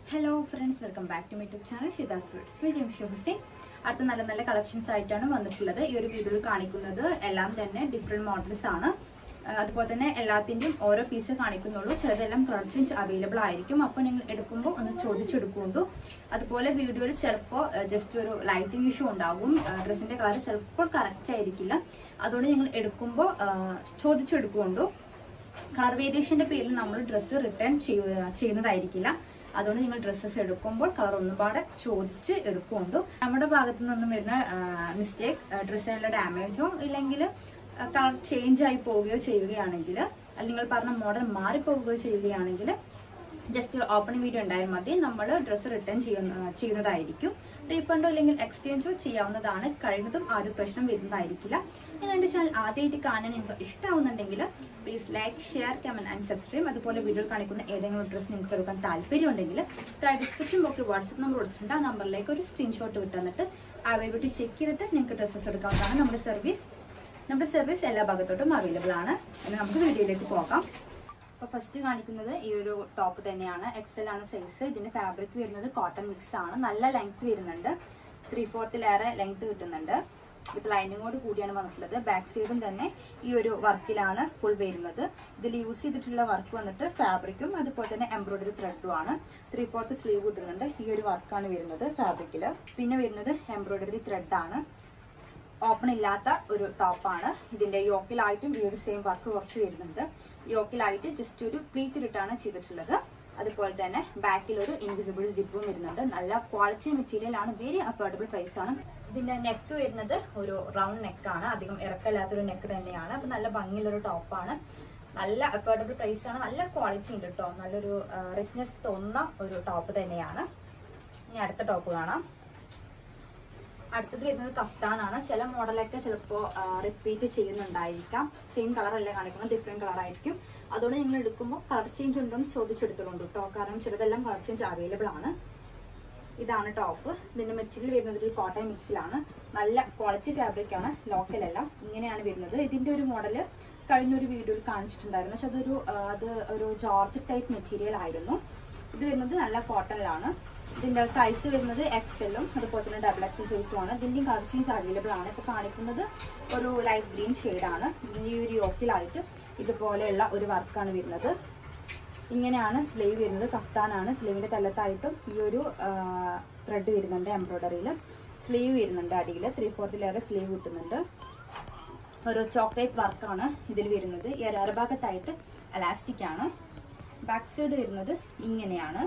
hello friends welcome back to my YouTube channel Shitha's fruits my Jamshi Hussain അടുത്ത നല്ല നല്ല collections ആയിട്ടാണ് വന്നിട്ടുള്ളത് ഈ ഒരു വീഡിയോയിൽ കാണിക്കുന്നത് എല്ലാം തന്നെ ഡിഫറെൻറ്റ് മോഡൽസ് ആണ് ആ, അതുപോലെ തന്നെ എല്ലാത്തിൻ്റെയും ഓരോ പീസ് കാണിക്കുന്നുള്ളൂ ചിലതെല്ലാം കളർ ചേഞ്ച് അവൈലബിൾ ആയിരിക്കും അപ്പോൾ നിങ്ങൾ എടുക്കുമ്പോൾ ഒന്ന് ചോദിച്ചെടുക്കുന്നുണ്ടു അതുപോലെ വീഡിയോയിൽ ചിലപ്പോൾ ജസ്റ്റ് ഒരു ലൈറ്റിംഗ് ഇഷ്യൂ ഉണ്ടാകും ഡ്രസ്സിൻ്റെ കളർ ചിലപ്പോൾ കറക്റ്റ് ആയിരിക്കില്ല അതുകൊണ്ട് നിങ്ങൾ എടുക്കുമ്പോൾ ചോദിച്ചെടുക്കുന്നുണ്ടു കളർ വേരിയേഷന്റെ പേരിൽ നമ്മൾ ഡ്രസ്സ് റിട്ടേൺ ചെയ്യുന്നതായിരിക്കില്ല അതുകൊണ്ട് നിങ്ങൾ ഡ്രസ്സസ് എടുക്കുമ്പോൾ കളർ ഒന്നുപാടെ ചോദിച്ച് എടുക്കുന്നുണ്ട് നമ്മുടെ ഭാഗത്തു നിന്നും വരുന്ന മിസ്റ്റേക്ക് ഡ്രസ്സിനുള്ള ഡാമേജോ ഇല്ലെങ്കിൽ കളർ ചേഞ്ച് ആയി പോവുകയോ ചെയ്യുകയാണെങ്കിൽ അല്ലെങ്കിൽ നിങ്ങൾ പറഞ്ഞ മോഡൽ മാറിപ്പോവുകയോ ചെയ്യുകയാണെങ്കിൽ ജസ്റ്റ് ഒരു ഓപ്പണിംഗ് വീഡിയോ ഉണ്ടായാൽ മതി നമ്മൾ ഡ്രസ്സ് റിട്ടേൺ ചെയ്യുന്ന ചെയ്യുന്നതായിരിക്കും റീഫണ്ടോ അല്ലെങ്കിൽ എക്സ്ചേഞ്ചോ ചെയ്യാവുന്നതാണ് കഴിയുന്നതും ആ ഒരു പ്രശ്നം വരുന്നതായിരിക്കില്ല നിങ്ങൾ എൻ്റെ ചാനൽ ആദ്യമായിട്ട് കാണാൻ നിങ്ങൾക്ക് ഇഷ്ടമാവുന്നുണ്ടെങ്കിൽ please like share comment and subscribe അതുപോലെ വീഡിയോയിൽ കാണിക്കുന്ന ഏതെങ്കിലും ഡ്രസ്സ് നിങ്ങൾക്ക് എടുക്കാൻ താല്പര്യമുണ്ടെങ്കിൽ താഴെ ഡിസ്ക്രിപ്ഷൻ ബോക്സിൽ വാട്സപ്പ് നമ്പർ കൊടുത്തിട്ടുണ്ട് ആ നമ്പറിലേക്ക് ഒരു സ്ക്രീൻഷോട്ട് വിട്ട് തന്നിട്ട് അവൈലബിലിറ്റി ചെക്ക് ചെയ്തിട്ട് നിങ്ങൾക്ക് ഡ്രസ്സസ് എടുക്കാവുന്നതാണ് നമ്മുടെ സർവീസ് നമ്മുടെ സർവീസ് എല്ലാ ഭാഗത്തോട്ടും അവൈലബിൾ ആണ് ഇനി നമുക്ക് വീഡിയോയിലേക്ക് പോകാം അപ്പോൾ ഫസ്റ്റ് കാണിക്കുന്നത് ഈ ഒരു ടോപ്പ് തന്നെയാണ് എക്സൽ ആണ് സൈസ് ഇതിന്റെ ഫാബ്രിക് വരുന്നത് കോട്ടൺ മിക്സ് ആണ് നല്ല ലെങ്ത് വരുന്നുണ്ട് ത്രീ ഫോർത്തിലേറെ ലെങ്ത് കിട്ടുന്നുണ്ട് വിത്ത് ലൈനിങ്ങോട് കൂടിയാണ് വന്നിട്ടുള്ളത് ബാക്ക് സൈഡും തന്നെ ഈ ഒരു വർക്കിലാണ് ഫുൾ വരുന്നത് ഇതിൽ യൂസ് ചെയ്തിട്ടുള്ള വർക്ക് വന്നിട്ട് ഫാബ്രിക്കും അതുപോലെ തന്നെ എംബ്രോയിഡറി ത്രെഡും ആണ് ത്രീ ഫോർത്ത് സ്ലീവ് കിട്ടുന്നുണ്ട് ഈ ഒരു വർക്കാണ് വരുന്നത് ഫാബ്രിക്കിൽ പിന്നെ വരുന്നത് എംബ്രോയിഡറി ത്രെഡ് ആണ് ഓപ്പൺ ഇല്ലാത്ത ഒരു ടോപ്പാണ് ഇതിന്റെ യോക്കിലായിട്ടും ഈ ഒരു സെയിം വർക്ക് കുറച്ച് വരുന്നുണ്ട് യോക്കിലായിട്ട് ജസ്റ്റ് ഒരു പ്ലീറ്റ് ഇട്ടാണ് ചെയ്തിട്ടുള്ളത് അതുപോലെ തന്നെ ബാക്കിൽ ഒരു ഇൻവിസിബിൾ ജിപ്പും വരുന്നുണ്ട് നല്ല ക്വാളിറ്റി മെറ്റീരിയൽ ആണ് വെരി അഫോർഡബിൾ പ്രൈസ് ആണ് ഇതിന്റെ നെക്ക് വരുന്നത് ഒരു റൗണ്ട് നെക്കാണ് അധികം ഇറക്കല്ലാത്തൊരു നെക്ക് തന്നെയാണ് അപ്പൊ നല്ല ഭംഗിയുള്ള ഒരു ടോപ്പാണ് നല്ല അഫോർഡബിൾ പ്രൈസ് ആണ് നല്ല ക്വാളിറ്റി ഉണ്ട് കേട്ടോ നല്ലൊരു റിച്ച്നെസ് തോന്നുന്ന ഒരു ടോപ്പ് തന്നെയാണ് ഇനി അടുത്ത ടോപ്പ് കാണാം അടുത്തത് വരുന്നത് കഫ്താനാണ് ചില മോഡലൊക്കെ ചിലപ്പോൾ റിപ്പീറ്റ് ചെയ്യുന്നുണ്ടായിരിക്കാം സെയിം കളർ അല്ല കാണിക്കുന്നത് ഡിഫറെന്റ് കളർ ആയിരിക്കും അതുകൊണ്ട് നിങ്ങൾ എടുക്കുമ്പോൾ കളർ ചേഞ്ച് ഉണ്ടോ എന്ന് ചോദിച്ചെടുത്തോളൂ കേട്ടോ കാരണം ചിലതെല്ലാം കളർ ചേഞ്ച് അവൈലബിൾ ആണ് ഇതാണ് ടോപ്പ് ഇതിന്റെ മെറ്റീരിയൽ വരുന്നത് ഒരു കോട്ടൺ മിക്സിലാണ് നല്ല ക്വാളിറ്റി ഫാബ്രിക് ആണ് ലോക്കൽ അല്ല ഇങ്ങനെയാണ് വരുന്നത് ഇതിന്റെ ഒരു മോഡല് കഴിഞ്ഞ ഒരു വീഡിയോയിൽ കാണിച്ചിട്ടുണ്ടായിരുന്നു പക്ഷെ അതൊരു ആ, അത് ഒരു ജോർജ് ടൈപ്പ് മെറ്റീരിയൽ ആയിരുന്നു ഇത് വരുന്നത് നല്ല കോട്ടണിലാണ് ഇതിന്റെ സൈസ് വരുന്നത് എക്സലും അതുപോലെ തന്നെ ഡബിൾ എക്സൽ സൈസും ആണ് ഇതിന്റെയും കളർ ചേഞ്ച് അവൈലബിൾ ആണ് ഇപ്പൊ കാണിക്കുന്നത് ഒരു ലൈറ്റ് ഗ്രീൻ ആണ് ഇതിന്റെ ഈ ഒരു യോക്കിലായിട്ട് ഇതുപോലെയുള്ള ഒരു വർക്കാണ് വരുന്നത് ഇങ്ങനെയാണ് സ്ലീവ് വരുന്നത് കഫ്താനാണ് സ്ലീവിന്റെ തലത്തായിട്ടും ഈ ഒരു ത്രെഡ് വരുന്നുണ്ട് എംബ്രോയിഡറിയിൽ സ്ലീവ് വരുന്നുണ്ട് അടിയിൽ ത്രീ ഫോർത്തിലേറെ സ്ലീവ് കിട്ടുന്നുണ്ട് ഒരു ചോക്ലേറ്റ് വർക്കാണ് ഇതിൽ വരുന്നത് ഈ ഒരു അരഭാഗത്തായിട്ട് അലാസ്റ്റിക് ആണ് ബാക്ക് സൈഡ് വരുന്നത് ഇങ്ങനെയാണ്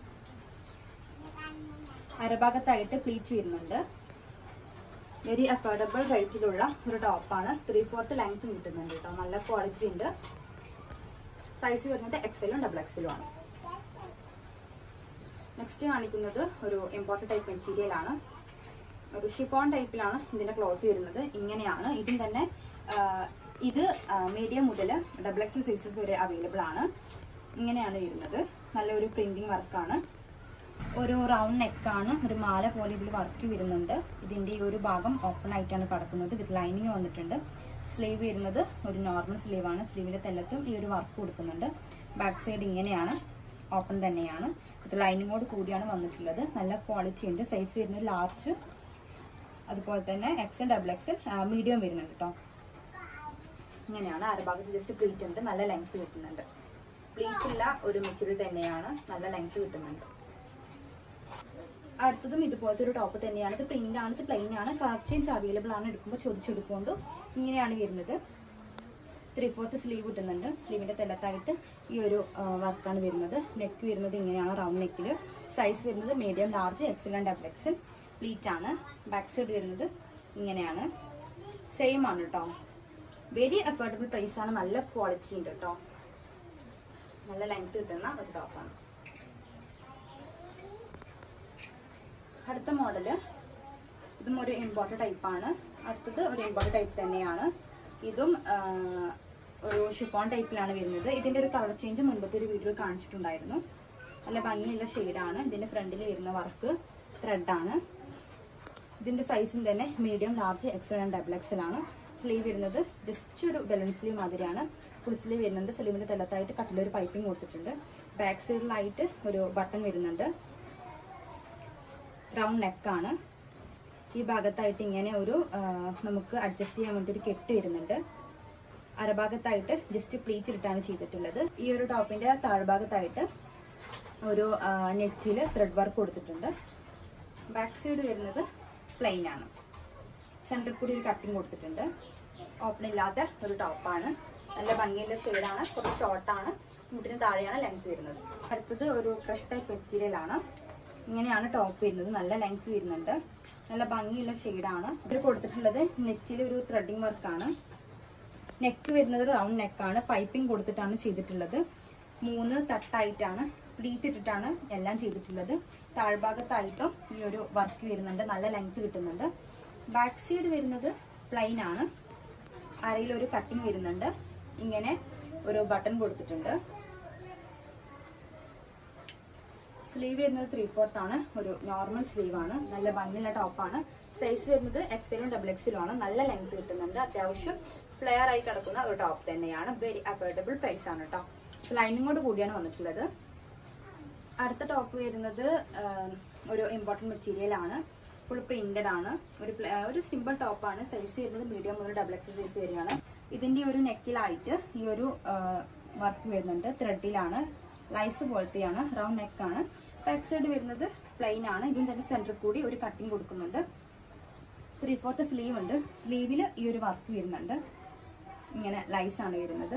അരഭാഗത്തായിട്ട് പ്ലീച്ച് വരുന്നുണ്ട് വെരി അഫോർഡബിൾ റേറ്റിലുള്ള ഒരു ടോപ്പാണ് ത്രീ ഫോർത്ത് ലെങ്ത്തും കിട്ടുന്നുണ്ട് കേട്ടോ നല്ല ക്വാളിറ്റി ഉണ്ട് സൈസ് വരുന്നത് എക്സലും ഡബിൾ എക്സലും ആണ് നെക്സ്റ്റ് കാണിക്കുന്നത് ഒരു ഇമ്പോർട്ടൻ്റ് ടൈപ്പ് മെറ്റീരിയൽ ആണ് ഒരു ഷിഫോൺ ടൈപ്പിലാണ് ഇതിന്റെ ക്ലോത്ത് വരുന്നത് ഇങ്ങനെയാണ് ഇതും തന്നെ ആ, ഇത് മീഡിയം മുതൽ ഡബിൾ എക്സൽ സൈസസ് വരെ അവൈലബിൾ ആണ് ഇങ്ങനെയാണ് വരുന്നത് നല്ലൊരു പ്രിന്റിംഗ് വർക്കാണ് ഒരു റൗണ്ട് നെക്കാണ് ഒരു മാല പോലെ ഇതിൽ വർക്ക് വരുന്നുണ്ട് ഇതിന്റെ ഈ ഒരു ഭാഗം ഓപ്പൺ ആയിട്ടാണ് കിടക്കുന്നത് വിത്ത് ലൈനിങ് വന്നിട്ടുണ്ട് സ്ലീവ് വരുന്നത് ഒരു നോർമൽ സ്ലീവ് ആണ് സ്ലീവിന്റെ തെല്ലത്തും ഈ ഒരു വർക്ക് കൊടുക്കുന്നുണ്ട് ബാക്ക് സൈഡ് ഇങ്ങനെയാണ് ഓപ്പൺ തന്നെയാണ് വിത്ത് ലൈനിങ്ങോട് കൂടിയാണ് വന്നിട്ടുള്ളത് നല്ല ക്വാളിറ്റി ഉണ്ട് സൈസ് വരുന്നത് ലാർജ് അതുപോലെ തന്നെ എക്സൽ ഡബിൾ എക്സൽ മീഡിയം വരുന്നുണ്ട് കേട്ടോ ഇങ്ങനെയാണ് അരഭാഗത്ത് ജസ്റ്റ് പ്ലീറ്റ് ഉണ്ട് നല്ല ലെങ്ത് കിട്ടുന്നുണ്ട് പ്ലീറ്റ് ഉള്ള ഒരു മെറ്റീരിയൽ തന്നെയാണ് നല്ല ലെങ്ത് കിട്ടുന്നുണ്ട് അടുത്തതും ഇതുപോലത്തെ ഒരു ടോപ്പ് തന്നെയാണ് ഇത് പ്രിന്റ് ആണ് ഇത് പ്ലെയിൻ ആണ് കളർ ചേഞ്ച് അവൈലബിൾ ആണ് എടുക്കുമ്പോൾ ചോദിച്ചെടുക്കൊണ്ട് ഇങ്ങനെയാണ് വരുന്നത് ത്രീ ഫോർത്ത് സ്ലീവ് കിട്ടുന്നുണ്ട് സ്ലീവിന്റെ തെല്ലത്തായിട്ട് ഈ ഒരു വർക്കാണ് വരുന്നത് നെക്ക് വരുന്നത് ഇങ്ങനെയാണ് റൗണ്ട് നെക്കിൽ സൈസ് വരുന്നത് medium large XL and double XL pleat ആണ് ബാക്ക് സൈഡ് വരുന്നത് ഇങ്ങനെയാണ് സെയിം ആണ് കേട്ടോ വെരി അഫോർഡബിൾ പ്രൈസ് ആണ് നല്ല ക്വാളിറ്റി ഉണ്ട് കേട്ടോ നല്ല ലെങ്ത് കിട്ടുന്ന ഒരു ടോപ്പാണ് അടുത്ത മോഡല് ഇതും ഒരു ഇമ്പോർട്ടൻ്റ് ടൈപ്പാണ് അടുത്തത് ഒരു ഇമ്പോർട്ടൻ്റ് ടൈപ്പ് തന്നെയാണ് ഇതും ആ, ഒരു ഷിഫോൺ ടൈപ്പിലാണ് വരുന്നത് ഇതിന്റെ ഒരു കളർ ചേഞ്ച് മുൻപത്തെ ഒരു വീഡിയോ കാണിച്ചിട്ടുണ്ടായിരുന്നു നല്ല ഭംഗിയുള്ള ഷെയ്ഡാണ് ഇതിന്റെ ഫ്രണ്ടിൽ വരുന്ന വർക്ക് ത്രെഡാണ് ഇതിന്റെ സൈസും തന്നെ medium large XL and double XL ആണ് സ്ലീവ് വരുന്നത് ജസ്റ്റ് ഒരു ബലൂൺ സ്ലീവ് മാതിരിയാണ് ഫുൾ സ്ലീവ് വരുന്നുണ്ട് സ്ലീവിന്റെ തലത്തായിട്ട് കട്ടിലൊരു പൈപ്പിംഗ് കൊടുത്തിട്ടുണ്ട് ബാക്ക് സൈഡിലായിട്ട് ഒരു ബട്ടൺ വരുന്നുണ്ട് റൗണ്ട് നെക്കാണ് ഈ ഭാഗത്തായിട്ട് ഇങ്ങനെ ഒരു ആ, നമുക്ക് അഡ്ജസ്റ്റ് ചെയ്യാൻ വേണ്ടി ഒരു കെട്ട് വരുന്നുണ്ട് അരഭാഗത്തായിട്ട് ജസ്റ്റ് പ്ലീറ്റ് ഇട്ടാണ് ചെയ്തിട്ടുള്ളത് ഈ ഒരു ടോപ്പിന്റെ താഴ്ഭാഗത്തായിട്ട് ഒരു നെറ്റിൽ ത്രെഡ് വർക്ക് കൊടുത്തിട്ടുണ്ട് ബാക്ക് സൈഡ് വരുന്നത് പ്ലെയിൻ ആണ് സെൻറ്ററിൽ കൂടി ഒരു കട്ടിങ് കൊടുത്തിട്ടുണ്ട് ഓപ്പൺ ഇല്ലാത്ത ഒരു ടോപ്പാണ് നല്ല ഭംഗിയുള്ള ഷെയ്ഡാണ് കുറച്ച് ഷോർട്ടാണ് മുട്ടിന് താഴെയാണ് ലെങ്ത് വരുന്നത് അടുത്തത് ഒരു ക്രഷ് ടൈപ്പ് മെറ്റീരിയൽ ആണ് ഇങ്ങനെയാണ് ടോപ്പ് വരുന്നത് നല്ല ലെങ്ത് വരുന്നുണ്ട് നല്ല ഭംഗിയുള്ള ഷെയ്ഡാണ് ഇതിൽ കൊടുത്തിട്ടുള്ളത് നെറ്റിൽ ഒരു ത്രെഡിങ് വർക്കാണ് നെക്ക് വരുന്നത് റൗണ്ട് നെക്കാണ് പൈപ്പിംഗ് കൊടുത്തിട്ടാണ് ചെയ്തിട്ടുള്ളത് മൂന്ന് തട്ടായിട്ടാണ് പ്ലീറ്റ് ഇട്ടിട്ടാണ് എല്ലാം ചെയ്തിട്ടുള്ളത് താഴ്ഭാഗത്തായിട്ടും ഈ ഒരു വർക്ക് വരുന്നുണ്ട് നല്ല ലെങ്ത് കിട്ടുന്നുണ്ട് ബാക്ക് സൈഡ് വരുന്നത് പ്ലെയിൻ ആണ് അരയിൽ ഒരു കട്ടിങ് വരുന്നുണ്ട് ഇങ്ങനെ ഒരു ബട്ടൺ കൊടുത്തിട്ടുണ്ട് സ്ലീവ് വരുന്നത് ത്രീ ഫോർത്ത് ആണ് ഒരു നോർമൽ സ്ലീവ് ആണ് നല്ല ഭംഗിയുള്ള ടോപ്പാണ് സൈസ് വരുന്നത് എക്സലും ഡബിൾ എക്സലും ആണ് നല്ല ലെങ്ത് കിട്ടുന്നുണ്ട് അത്യാവശ്യം ഫ്ലെയർ ആയി കിടക്കുന്ന ഒരു ടോപ്പ് തന്നെയാണ് വെരി അഫോർഡബിൾ പ്രൈസ് ആണ് കേട്ടോ ലൈനിങ്ങോട് കൂടിയാണ് വന്നിട്ടുള്ളത് അടുത്ത ടോപ്പ് വരുന്നത് ആഹ്, ഒരു ഇമ്പോർട്ടൻറ്റ് മെറ്റീരിയൽ ആണ് ഫുൾ പ്രിന്റഡ് ആണ് ഒരു പ്ല- ആഹ്, ഒരു സിമ്പിൾ ടോപ്പാണ് സൈസ് വരുന്നത് മീഡിയം മുതൽ ഡബിൾ എക്സ് സൈസ് വരികയാണ് ഇതിന്റെ ഒരു നെക്കിലായിട്ട് ഈ ഒരു വർക്ക് വരുന്നുണ്ട് ത്രെഡിലാണ് ലൈസ് പോലത്തെയാണ് റൗണ്ട് നെക്കാണ് ബാക്ക് സൈഡ് വരുന്നത് പ്ലെയിൻ ആണ് ഇതിന് തന്നെ സെന്ററിൽ കൂടി ഒരു കട്ടിങ് കൊടുക്കുന്നുണ്ട് ത്രീ ഫോർത്ത് സ്ലീവ് ഉണ്ട് സ്ലീവിൽ ഈ ഒരു വർക്ക് വരുന്നുണ്ട് ഇങ്ങനെ ലൈസ് ആണ് വരുന്നത്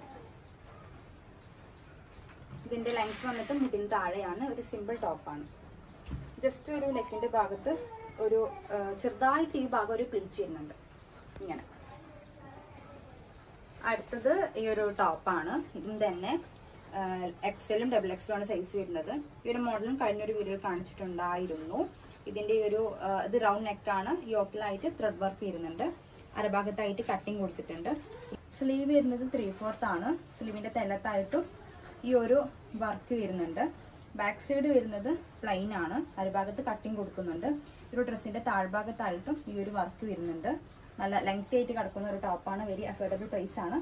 ഇതിന്റെ ലെങ്ത് വന്നിട്ട് മുട്ടിന് താഴെയാണ് ഒരു സിമ്പിൾ ടോപ്പാണ് ജസ്റ്റ് ഒരു ലെക്കിന്റെ ഭാഗത്ത് ഒരു ആ, ചെറുതായിട്ട് ഈ ഭാഗം ഒരു പ്ലീറ്റ് ചെയ്യുന്നുണ്ട് ഇങ്ങനെ അടുത്തത് ഈ ഒരു ടോപ്പാണ് ഇതും തന്നെ എക്സലും ഡബിൾ എക്സലും ആണ് സൈസ് വരുന്നത് ഈ ഒരു മോഡലും കഴിഞ്ഞൊരു വീഡിയോയിൽ കാണിച്ചിട്ടുണ്ടായിരുന്നു ഇതിന്റെ ഈ ഒരു ആ, ഇത് റൗണ്ട് നെക്കാണ് യോക്കിലായിട്ട് ത്രെഡ് വർക്ക് വരുന്നുണ്ട് അരഭാഗത്തായിട്ട് കട്ടിങ് കൊടുത്തിട്ടുണ്ട് സ്ലീവ് വരുന്നത് ത്രീ ഫോർത്ത് ആണ് സ്ലീവിന്റെ തെല്ലത്തായിട്ടും ഈ ഒരു വർക്ക് വരുന്നുണ്ട് ബാക്ക് സൈഡ് വരുന്നത് പ്ലെയിൻ ആണ് അരഭാഗത്ത് കട്ടിങ് കൊടുക്കുന്നുണ്ട് ഈ ഒരു ഡ്രസ്സിന്റെ താഴ്ഭാഗത്തായിട്ടും ഈ ഒരു വർക്ക് വരുന്നുണ്ട് നല്ല ലെങ്ത് ആയിട്ട് കിടക്കുന്ന ഒരു ടോപ്പാണ് വെരി അഫോർഡബിൾ പ്രൈസ് ആണ്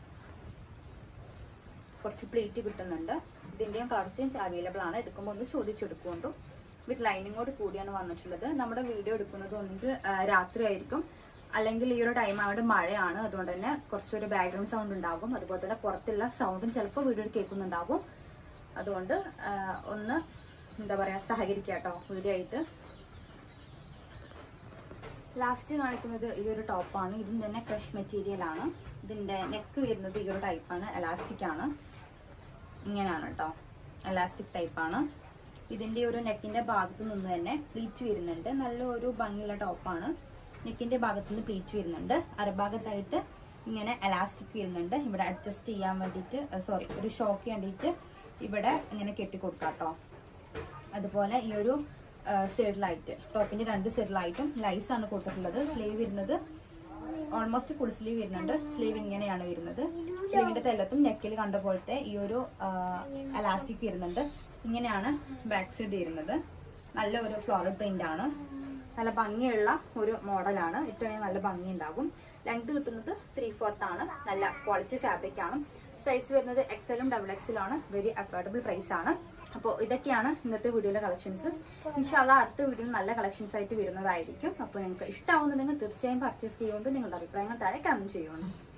കുറച്ച് പ്ലേറ്റ് കിട്ടുന്നുണ്ട് ഇതിന്റെയും കളർ ചേഞ്ച് അവൈലബിൾ ആണ് എടുക്കുമ്പോൾ ഒന്ന് ചോദിച്ചെടുക്കുകൊണ്ടും വിത്ത് ലൈനിങ്ങോട് കൂടിയാണ് വന്നിട്ടുള്ളത് നമ്മുടെ വീഡിയോ എടുക്കുന്നത് ഒന്നെങ്കിൽ ആ, രാത്രി ആയിരിക്കും അല്ലെങ്കിൽ ഈ ഒരു ടൈം ആയിട്ട് മഴയാണ് അതുകൊണ്ട് തന്നെ കുറച്ചൊരു ബാക്ക്ഗ്രൗണ്ട് സൗണ്ട് ഉണ്ടാകും അതുപോലെ തന്നെ പുറത്തുള്ള സൗണ്ടും ചിലപ്പോൾ വീഡിയോയിൽ കേൾക്കുന്നുണ്ടാകും അതുകൊണ്ട് ആ, ഒന്ന് എന്താ പറയാ സഹകരിക്കുക കേട്ടോ വീഡിയോ ആയിട്ട് ലാസ്റ്റ് കാണിക്കുന്നത് ഈ ഒരു ടോപ്പാണ് ഇതും തന്നെ ക്രഷ് മെറ്റീരിയൽ ആണ് ഇതിന്റെ നെക്ക് വരുന്നത് ഈ ഒരു ടൈപ്പാണ് എലാസ്റ്റിക് ആണ് ഇങ്ങനെയാണ് കേട്ടോ എലാസ്റ്റിക് ടൈപ്പാണ് ഇതിന്റെ ഒരു നെക്കിന്റെ ഭാഗത്ത് നിന്ന് തന്നെ പ്ലീറ്റ് വരുന്നുണ്ട് നല്ല ഒരു ഭംഗിയുള്ള ടോപ്പാണ് നെക്കിന്റെ ഭാഗത്ത് നിന്ന് പ്ലീറ്റ് വരുന്നുണ്ട് അരഭാഗത്തായിട്ട് ഇങ്ങനെ എലാസ്റ്റിക് വരുന്നുണ്ട് ഇവിടെ അഡ്ജസ്റ്റ് ചെയ്യാൻ വേണ്ടിയിട്ട് സോറി ഒരു ഷോക്ക് വേണ്ടിയിട്ട് ഇവിടെ ഇങ്ങനെ കെട്ടി കൊടുക്കാം കേട്ടോ അതുപോലെ ഈ ഒരു സൈഡിലായിട്ട് ടോപ്പിന്റെ രണ്ട് സൈഡിലായിട്ടും ലൈസ് ആണ് കൊടുത്തിട്ടുള്ളത് സ്ലീവ് വരുന്നത് ഓൾമോസ്റ്റ് ഫുൾ സ്ലീവ് വരുന്നുണ്ട് സ്ലീവ് ഇങ്ങനെയാണ് വരുന്നത് സ്ലീവിന്റെ തെല്ലത്തും നെക്കിൽ കണ്ട പോലത്തെ ഈ ഒരു അലാസ്റ്റിക് വരുന്നുണ്ട് ഇങ്ങനെയാണ് ബാക്ക് സൈഡ് വരുന്നത് നല്ല ഒരു ഫ്ലോറൽ പ്രിന്റ് ആണ് നല്ല ഭംഗിയുള്ള ഒരു മോഡലാണ് ഇട്ടുകഴിഞ്ഞാൽ നല്ല ഭംഗി ഉണ്ടാകും ലെങ്ത് കിട്ടുന്നത് ത്രീ ഫോർത്ത് ആണ് നല്ല ക്വാളിറ്റി ഫാബ്രിക് ആണ് സൈസ് വരുന്നത് എക്സലും ഡബിൾ എക്സലും ആണ് വെരി അഫോർഡബിൾ പ്രൈസ് ആണ് അപ്പോൾ ഇതൊക്കെയാണ് ഇന്നത്തെ വീഡിയോയിലെ കളക്ഷൻസ് ഇൻഷാല്ല അടുത്ത വീഡിയോയിൽ നല്ല കളക്ഷൻസ് ആയിട്ട് വരുന്നതായിരിക്കും അപ്പോൾ നിങ്ങൾക്ക് ഇഷ്ടമാവുന്നുണ്ടെങ്കിൽ തീർച്ചയായും പർച്ചേസ് ചെയ്യുകൊണ്ട് നിങ്ങളുടെ അഭിപ്രായങ്ങൾ താഴെ കമന്റ് ചെയ്യുന്നു